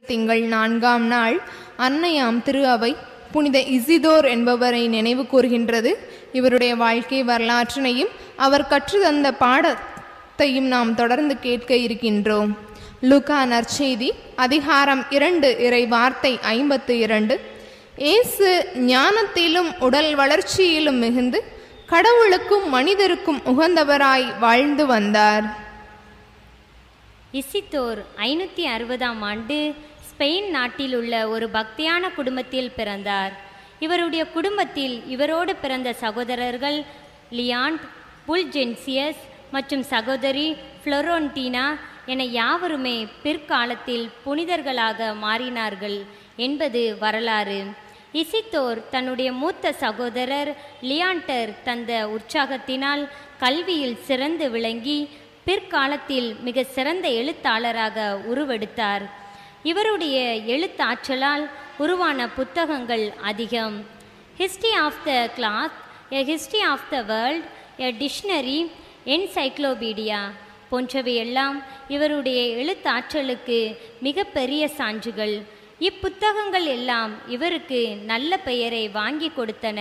திங்கள் நான்காம் நாள் அன்னையாம் திரு அவை புனித இசிதோர் என்பவரை நினைவு கூர்கின்றது இவருடைய வாழ்க்கை வரலாற்றினையும் அவர் கற்றுத்தந்த பாடத்தையும் நாம் தொடர்ந்து கேட்க இருக்கின்றோம் லுகா நற்செய்தி அதிகாரம் இரண்டு இறை வார்த்தை ஐம்பத்து இரண்டு இயேசு ஞானத்திலும் உடல் வளர்ச்சியிலும் மிகுந்து கடவுளுக்கும் மனிதருக்கும் உகந்தவராய் வாழ்ந்து வந்தார் இசித்தோர் ஐநூற்றி அறுபதாம் ஆண்டு ஸ்பெயின் நாட்டில் உள்ள ஒரு பக்தியான குடும்பத்தில் பிறந்தார் இவருடைய குடும்பத்தில் இவரோடு பிறந்த சகோதரர்கள் லியாண்ட் புல்ஜென்சியஸ் மற்றும் சகோதரி ஃப்ளொரோன்டினா என யாவருமே பிற்காலத்தில் புனிதர்களாக மாறினார்கள் என்பது வரலாறு இசித்தோர் தன்னுடைய மூத்த சகோதரர் லியாண்டர் தந்த உற்சாகத்தினால் கல்வியில் சிறந்து விளங்கி பிற்காலத்தில் மிக சிறந்த எழுத்தாளராக உருவெடுத்தார் இவருடைய எழுத்தாற்றலால் உருவான புத்தகங்கள் அதிகம் history of the cloth a history of the world a dictionary encyclopedia போன்றவையெல்லாம் இவருடைய எழுத்தாற்றலுக்கு மிகப்பெரிய சான்றுகள் இப்புத்தகங்கள் எல்லாம் இவருக்கு நல்ல பெயரை வாங்கி கொடுத்தன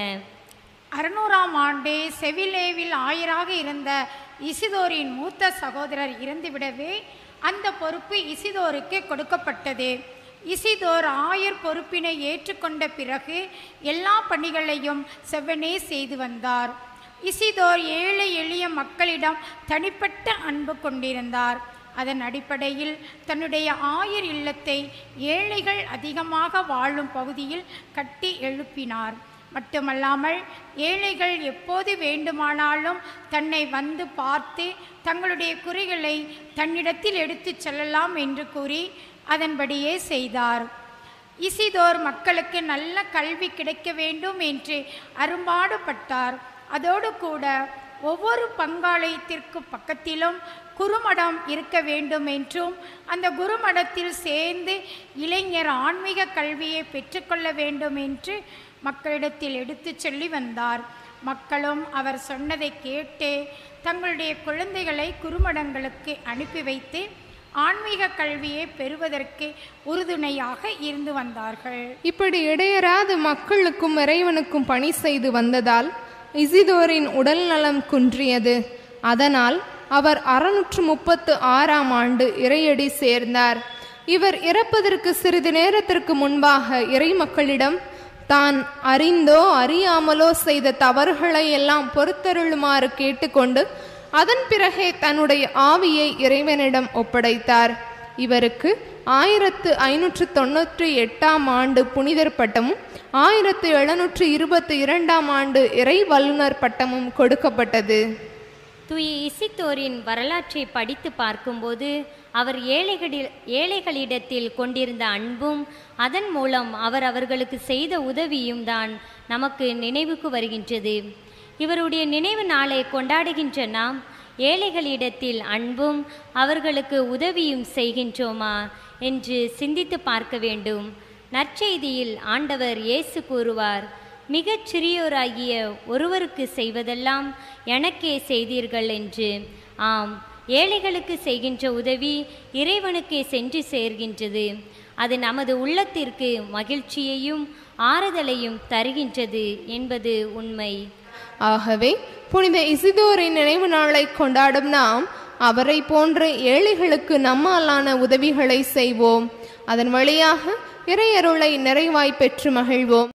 அறுநூறாம் ஆண்டு செவிலேவில் ஆயராக இருந்த இசிதோரின் மூத்த சகோதரர் இறந்துவிடவே அந்த பொறுப்பு இசிதோருக்கு கொடுக்கப்பட்டது இசிதோர் ஆயர் பொறுப்பினை ஏற்றுக்கொண்ட பிறகு எல்லா பணிகளையும் செவ்வனே செய்து வந்தார் இசிதோர் ஏழை எளிய மக்களிடம் தனிப்பட்ட அன்பு கொண்டிருந்தார் அதன் அடிப்படையில் தன்னுடைய ஆயர் இல்லத்தை ஏழைகள் அதிகமாக வாழும் பகுதியில் கட்டி எழுப்பினார் மட்டுமல்லாமல் ஏழைகள் எப்போது வேண்டுமானாலும் தன்னை வந்து பார்த்து தங்களுடைய குறிகளை தன்னிடத்தில் எடுத்துச் செல்லலாம் என்று கூறி அதன்படியே செய்தார் இசிதோர் மக்களுக்கு நல்ல கல்வி கிடைக்க வேண்டும் என்று அரும்பாடுபட்டார் அதோடு கூட ஒவ்வொரு பங்காலயத்திற்கு பக்கத்திலும் குருமடம் இருக்க வேண்டும் என்றும் அந்த குருமடத்தில் சேர்ந்து இளைஞர் ஆன்மீக கல்வியை பெற்றுக்கொள்ள வேண்டும் என்று மக்களிடத்தில் எடுத்துச் சொல்லி வந்தார் மக்களும் அவர் சொன்னதை கேட்டு தங்களுடைய குழந்தைகளை குருமடங்களுக்கு அனுப்பி வைத்து ஆன்மீக கல்வியை பெறுவதற்கு உறுதுணையாக இருந்து வந்தார்கள் இப்படி இடையராது மக்களுக்கும் இறைவனுக்கும் பணி செய்து வந்ததால் இசிதோரின் உடல் நலம் குன்றியது அதனால் அவர் அறுநூற்று முப்பத்து ஆறாம் ஆண்டு இறையடி சேர்ந்தார் இவர் இறப்பதற்கு சிறிது நேரத்திற்கு முன்பாக இறை மக்களிடம் தான் அறிந்தோ அறியாமலோ செய்த தவறுகளை எல்லாம் பொறுத்தருளுமாறு கேட்டுக்கொண்டு அதன் பிறகே தன்னுடைய ஆவியை இறைவனிடம் ஒப்படைத்தார் இவருக்கு ஆயிரத்து ஐநூற்று தொண்ணூற்றி எட்டாம் ஆண்டு புனிதர் பட்டமும் ஆயிரத்து எழுநூற்று இருபத்தி இரண்டாம் ஆண்டு இறை வல்லுனர் பட்டமும் கொடுக்கப்பட்டது தூய இசித்தோரின் வரலாற்றை படித்து பார்க்கும்போது அவர் ஏழைகளில் ஏழைகளிடத்தில் கொண்டிருந்த அன்பும் அதன் மூலம் அவர் அவர்களுக்கு செய்த உதவியும் தான் நமக்கு நினைவுக்கு வருகின்றது இவருடைய நினைவு நாளை கொண்டாடுகின்ற நாம் ஏழைகளிடத்தில் அன்பும் அவர்களுக்கு உதவியும் செய்கின்றோமா என்று சிந்தித்து பார்க்க வேண்டும் நற்செய்தியில் ஆண்டவர் இயேசு கூறுவார் மிகச் சிறியோராகிய ஒருவருக்கு செய்வதெல்லாம் எனக்கே செய்தீர்கள் என்று ஆம் ஏழைகளுக்கு செய்கின்ற உதவி இறைவனுக்கே சென்று சேர்கின்றது அது நமது உள்ளத்திற்கு மகிழ்ச்சியையும் ஆறுதலையும் தருகின்றது என்பது உண்மை ஆகவே புனித இசிதோரின் நினைவு நாளை கொண்டாடும் நாம் அவரை போன்ற ஏழைகளுக்கு நம்மாலான உதவிகளை செய்வோம் அதன் வழியாக இறையருளை நிறைவாய் பெற்று மகிழ்வோம்